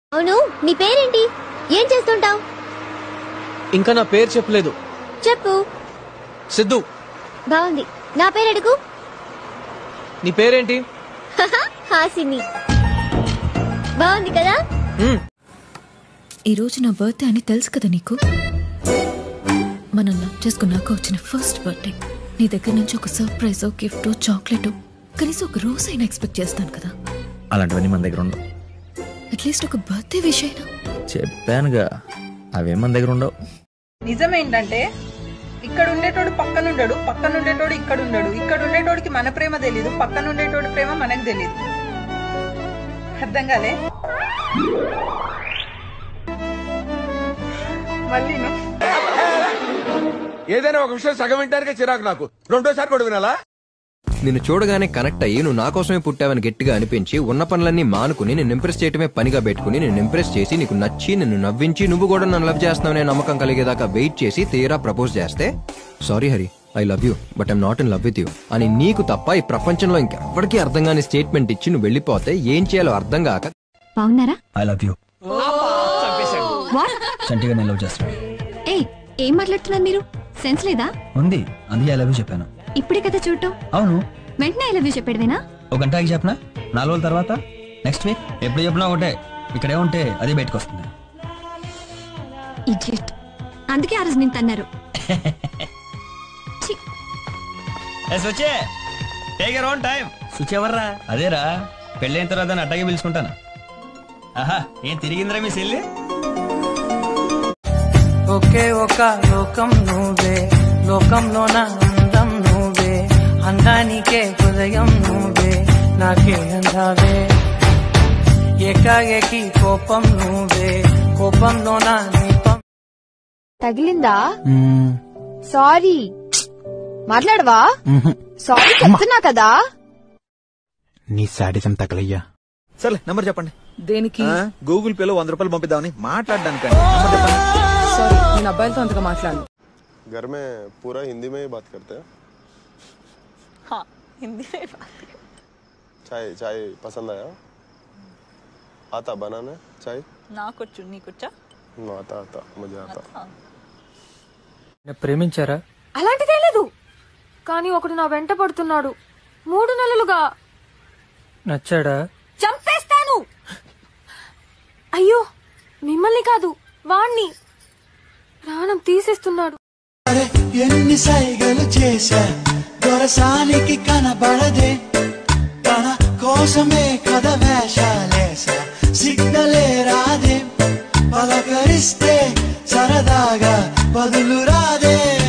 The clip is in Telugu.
అవును నీ పేరేంటి ఏం చేస్తుంటావు ఇంకా నా పేరు చెప్పలేదు చెప్పు సిద్ధు బాగుంది నా పేరు అడుగు నీ పేరేంటి హాసిని బాగుంది కదా హ్మ్, ఈ రోజు నా బర్త్డే అని తెలుసు కదా నీకు మనం లవ్ చేసుకున్నాక వచ్చిన ఫస్ట్ బర్త్డే నీ దగ్గర నుంచి ఒక సర్ప్రైజ్ గిఫ్ట్ చాక్లెట్ కనీసం ఒక రోజు అయినా ఎక్స్పెక్ట్ చేస్తాను కదా అలాంటివన్నీ మన దగ్గర ఉండవు అట్లీస్ట్ ఒక బర్త్డే విష్ అయినా చెప్పానుగా అవే మన దగ్గర ఉండవు నిజమేంటంటే ఇక్కడ ఉండేటోడు పక్కన ఉండడు పక్కన ఉండేటోడు ఇక్కడ ఉండడు ఇక్కడ ఉండేటోడికి మన ప్రేమ తెలీదు పక్కన ఉండేటోడి ప్రేమ మనకు తెలీదు అర్థం కాలే మళ్ళీ ఏదైనా ఒక విషయం సగం వింటానికే చిరాకు నాకు రెండోసారి కూడా వినాలా నిన్ను చూడగానే కనెక్ట్ అయ్యి నువ్వు నా కోసమే పుట్టావని గట్టిగా అనిపించి ఉన్న పనులన్నీ మానుకుని నిన్ను ఇంప్రెస్ చేయటమే పనిగా పెట్టుకుని నిన్ను ఇంప్రెస్ చేసి నీకు నచ్చి నిన్ను నవ్వించి నువ్వు కూడా నన్ను లవ్ చేస్తున్నావనే నమ్మకం కలిగేదాకా వెయిట్ చేసి తీరా ప్రపోజ్ చేస్తే sorry Hari I love you but I'm not in love with you అని నీకు తప్ప ఈ ప్రపంచంలో ఇంకెవ్వడికి అర్థం కాని స్టేట్మెంట్ ఇచ్చి నువ్వు వెళ్ళిపోతే ఏం చేయాలో అర్థం కాక బాగున్నారా ఐ లవ్ యూ చంటిగా నేను లవ్ చేస్తాను ఏ ఏం మాట్లాడుతున్నారు మీరు సెన్స్ లేదా ఉంది అందుకే ఐ లవ్ యూ చెప్పాను ఇప్పుడే కదా చూడటం అవును వెంటనే ఐ లవ్ యూ చెప్పేడువేనా ఒక గంటకి చెప్పనా నాలుగు రోజుల తర్వాత నెక్స్ట్ వీక్ ఎప్పుడు చెప్పినా ఒకటే ఇక్కడే ఉంటే అది బయటకు వస్తుంది ఇడియట్ అందుకే ఆ రోజు నేను తన్నారు ఛీ, వచ్చే take your own time switch ఎవర్రా అదేరా పెళ్ళైన తర్వాత దాన్ని అడ్డగా పిలుచుకుంటాను ఆహా ఏం తిరిగిందిరా మీ సెల్లి ఒకే ఒక లోకం నువ్వే లోకంలోన అందం నువ్వే అందానికే హృదయం నువ్వే నాకే అందావే ఏకాఏకి కోపం నువ్వే కోపంలోన నీపం తగిలిందా సారీ మాట్లాడవా సారీ చెప్తున్నా కదా నీ సాడిజం తగలయ్యా సర్లే నంబర్ చెప్పండి దేనికి గూగుల్ పేలో వంద రూపాయలు పంపిద్దామని మాట్లాడడానికి నంబర్ చెప్పండి సారీ నేను అబ్బాయిలతో అంతగా మాట్లాడను घर में पूरा हिंदी में ही बात करते हैं హిందీ चाय चाय पसंद आया आता बनाने चाय నాకొచ్చు నీకొచ్చా हम्म, आता आता मुझे आता ప్రేమించారా అలాంటిదే లేదు కానీ ఒకడు నా వెంట పడుతున్నాడు మూడు నెలలుగా నచ్చాడా చంపేస్తాను అయ్యో మిమ్మల్ని కాదు వాణ్ణి ప్రాణం తీసేస్తున్నాడు ఎన్ని సైగలు చేశా దొరసానికి కనబడదే తన కోసమే కథ వేషాలేసా సిగ్నలే రాదే పలకరిస్తే సరదాగా బదులు రాదే